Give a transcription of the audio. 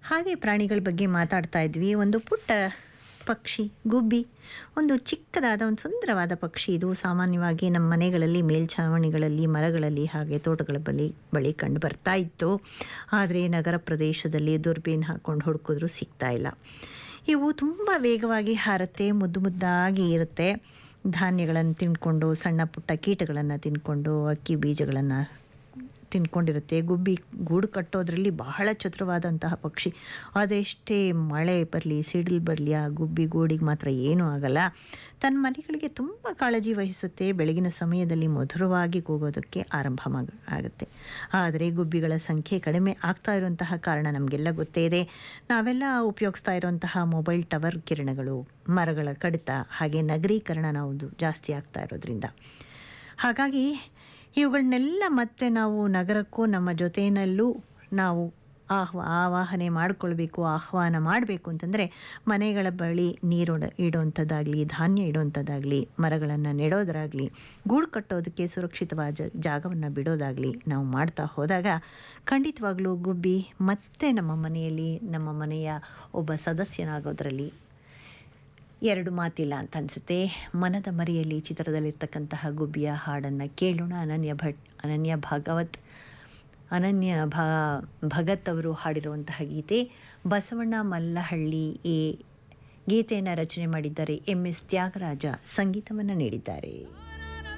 ಹಾಗೆ ಪ್ರಾಣಿಗಳ ಬಗ್ಗೆ ಮಾತಾಡ್ತಾ ಇದ್ವಿ ಒಂದು ಪುಟ್ಟ ಪಕ್ಷಿ ಗುಬ್ಬಿ ಒಂದು ಚಿಕ್ಕದಾದ ಒಂದು ಸುಂದರವಾದ ಪಕ್ಷಿ ಇದು ಸಾಮಾನ್ಯವಾಗಿ ನಮ್ಮ ಮನೆಗಳಲ್ಲಿ ಮೇಲ್ಛಾವಣಿಗಳಲ್ಲಿ ಮರಗಳಲ್ಲಿ ಹಾಗೆ ತೋಟಗಳ ಬಳಿ ಬಳಿ ಕಂಡು ಬರ್ತಾ ಇತ್ತು ಆದರೆ ನಗರ ಪ್ರದೇಶದಲ್ಲಿ ದುರ್ಬೀನ್ ಹಾಕ್ಕೊಂಡು ಹುಡುಕಿದ್ರೂ ಸಿಗ್ತಾ ಇಲ್ಲ ಇವು ತುಂಬ ವೇಗವಾಗಿ ಹಾರುತ್ತೆ ಮುದ್ದು ಮುದ್ದಾಗಿ ಇರುತ್ತೆ ಧಾನ್ಯಗಳನ್ನು ತಿಂದ್ಕೊಂಡು ಸಣ್ಣ ಪುಟ್ಟ ಕೀಟಗಳನ್ನು ತಿಂದ್ಕೊಂಡು ಅಕ್ಕಿ ಬೀಜಗಳನ್ನು ತಿನ್ಕೊಂಡಿರುತ್ತೆ ಗುಬ್ಬಿ ಗೂಡು ಕಟ್ಟೋದ್ರಲ್ಲಿ ಬಹಳ ಚತುರವಾದಂತಹ ಪಕ್ಷಿ ಅದೆಷ್ಟೇ ಮಳೆ ಬರಲಿ ಸಿಡಿಲು ಬರಲಿ ಆ ಗುಬ್ಬಿ ಗೂಡಿಗೆ ಮಾತ್ರ ಏನೂ ಆಗಲ್ಲ ತನ್ನ ಮನೆಗಳಿಗೆ ತುಂಬ ಕಾಳಜಿ ವಹಿಸುತ್ತೆ ಬೆಳಗಿನ ಸಮಯದಲ್ಲಿ ಮಧುರವಾಗಿ ಕೂಗೋದಕ್ಕೆ ಆರಂಭ ಮಾಡ ಆಗುತ್ತೆ ಆದರೆ ಗುಬ್ಬಿಗಳ ಸಂಖ್ಯೆ ಕಡಿಮೆ ಆಗ್ತಾ ಇರುವಂತಹ ಕಾರಣ ನಮಗೆಲ್ಲ ಗೊತ್ತೇ ಇದೆ ನಾವೆಲ್ಲ ಉಪಯೋಗಿಸ್ತಾ ಇರುವಂತಹ ಮೊಬೈಲ್ ಟವರ್ ಕಿರಣಗಳು ಮರಗಳ ಕಡಿತ ಹಾಗೆ ನಗರೀಕರಣ ನಾವು ಜಾಸ್ತಿ ಆಗ್ತಾ ಇರೋದ್ರಿಂದ ಹಾಗಾಗಿ ಇವುಗಳನ್ನೆಲ್ಲ ಮತ್ತೆ ನಾವು ನಗರಕ್ಕೂ ನಮ್ಮ ಜೊತೆಯಲ್ಲೂ ನಾವು ಆಹ್ವಾ ಆವಾಹನೆ ಮಾಡಿಕೊಳ್ಬೇಕು ಆಹ್ವಾನ ಮಾಡಬೇಕು ಅಂತಂದರೆ ಮನೆಗಳ ಬಳಿ ನೀರು ಇಡುವಂಥದ್ದಾಗಲಿ ಧಾನ್ಯ ಇಡುವಂಥದ್ದಾಗಲಿ ಮರಗಳನ್ನು ನೆಡೋದಾಗಲಿ ಗೂಡು ಕಟ್ಟೋದಕ್ಕೆ ಸುರಕ್ಷಿತವಾದ ಜ ಜಾಗವನ್ನು ಬಿಡೋದಾಗಲಿ ನಾವು ಮಾಡ್ತಾ ಹೋದಾಗ ಖಂಡಿತವಾಗ್ಲೂ ಗುಬ್ಬಿ ಮತ್ತೆ ನಮ್ಮ ಮನೆಯಲ್ಲಿ ನಮ್ಮ ಮನೆಯ ಒಬ್ಬ ಸದಸ್ಯನಾಗೋದರಲ್ಲಿ ಎರಡು ಮಾತಿಲ್ಲ ಅಂತ ಅನಿಸುತ್ತೆ ಮನದ ಮರಿಯಲ್ಲಿ ಚಿತ್ರದಲ್ಲಿರ್ತಕ್ಕಂತಹ ಗುಬ್ಬಿಯ ಹಾಡನ್ನು ಕೇಳೋಣ ಅನನ್ಯ ಭಟ್ ಅನನ್ಯ ಭಾಗವತ್ ಅನನ್ಯ ಭಾ ಭಗತ್ ಅವರು ಹಾಡಿರುವಂತಹ ಗೀತೆ ಬಸವಣ್ಣ ಮಲ್ಲಹಳ್ಳಿ ಈ ಗೀತೆಯನ್ನು ರಚನೆ ಮಾಡಿದ್ದಾರೆ ಎಂ ಎಸ್ ತ್ಯಾಗರಾಜ ಸಂಗೀತವನ್ನು ನೀಡಿದ್ದಾರೆ